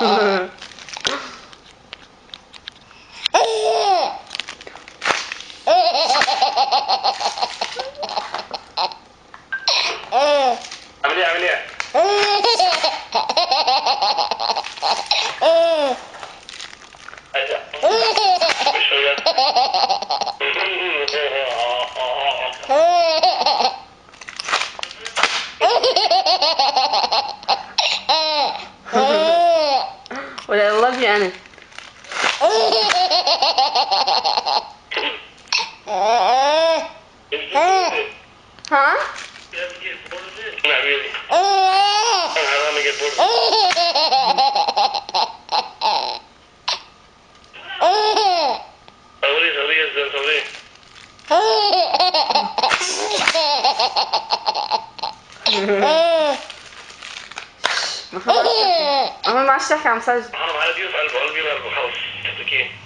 عامل ايه عامل ايه؟ مش بجد ولا والله دي انا ها المفروض انا ما عادش تحكي عن مساج حرام على دي في قلبه قلبي قلبه خلاص تحكي